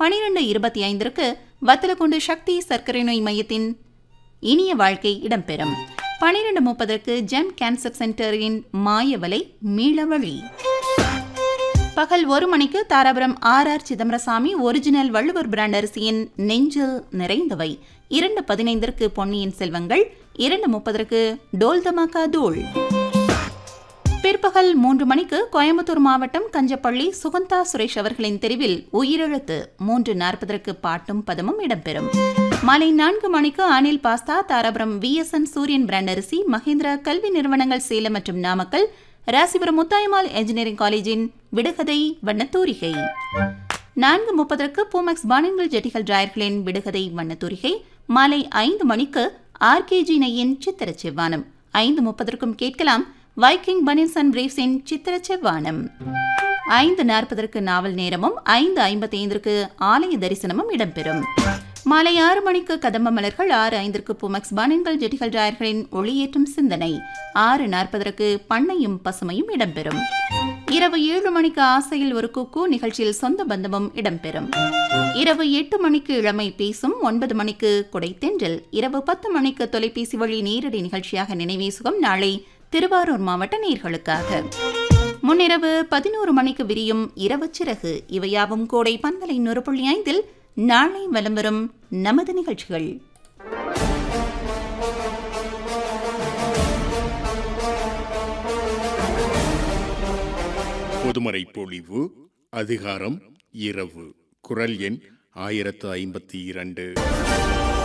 பனிரெண்டு இருபத்தி ஐந்திற்கு வத்தலக்குண்டு சக்தி சர்க்கரை நோய் மையத்தின் இனிய வாழ்க்கை இடம்பெறும் பனிரெண்டு முப்பதற்கு ஜெம் கேன்சர் சென்டரின் மாயவலை மீளவழி பகல் ஒரு மணிக்கு Dharapuram R R Chidambarasamy original Valluvar brand அரிசியின் நெஞ்சில் நிறைந்தவை இரண்டு பதினைந்திற்கு பொன்னியின் செல்வங்கள் இரண்டு முப்பதற்கு டோல் தமாக்கா தூள் பிற்பகல் மூன்று மணிக்கு கோயம்புத்தூர் மாவட்டம் கஞ்சப்பள்ளி சுகந்தா சுரேஷ் அவர்களின் தெரிவில் உயிரெழுத்து மூன்று நாற்பதற்கு பாட்டும் பதமும் இடம்பெறும் மாலை நான்கு மணிக்கு அனில் பாஸ்தா தாராபுரம் விஎஸ்என் சூரியன் பிராண்ட் அரிசி மகேந்திரா கல்வி நிறுவனங்கள் சேலம் மற்றும் நாமக்கல் ராசிபுரம் முத்தாயம்மாள் என்ஜினியரிங் காலேஜின் விடுகதை வண்ணத்தூரிகை நான்கு முப்பதற்கு பூமெக்ஸ் பானங்கள் ஜெட்டிகள் டிராயர்களின் விடுகதை வண்ணத்தூரிகை மாலை ஐந்து மணிக்கு ஆர்கேஜி நெய்யின் சித்திர செவ்வானம் ஐந்து முப்பதற்கும் கேட்கலாம் வைக்கிங் பனின்ஸ் அண்ட் பிரீஃப்ஸின் சித்திர செவ்வானம் ஐந்து நாற்பதற்கு நாவல் நேரமும் ஐந்து ஐம்பத்தி ஐந்திற்கு ஆலய தரிசனமும் இடம்பெறும் மாலை ஆறு மணிக்கு கதம்ப மலர்கள் ஆறு ஐந்திற்கு புமக்ஸ் பானன்கள் ஜெட்டிகள் டிராயர்களின் ஒளியேற்றும் சிந்தனை ஆறு நாற்பதற்கு பண்ணையும் பசுமையும் இடம்பெறும் இரவு ஏழு மணிக்கு ஆசையில் ஒரு குக்கு நிகழ்ச்சியில் சொந்த பந்தமும் இடம்பெறும் இரவு எட்டு மணிக்கு இளமை பேசும் ஒன்பது மணிக்கு கொடைத்தென்றல் இரவு பத்து மணிக்கு தொலைபேசி வழி நேரடி நிகழ்ச்சியாக நினைவேசுகம் நாளை திருவாரூர் மாவட்ட நேர்களுக்காக முன்னிரவு பதினோரு மணிக்கு விரியும் இரவு சிறகு இவையாவும் கோடை பந்தலை நூறு புள்ளி ஐந்தில் நாளை வலம் வரும் நமது நிகழ்ச்சிகள் பொதுமறை பொழிவு அதிகாரம் இரவு குரல் எண் ஆயிரத்து ஐம்பத்தி இரண்டு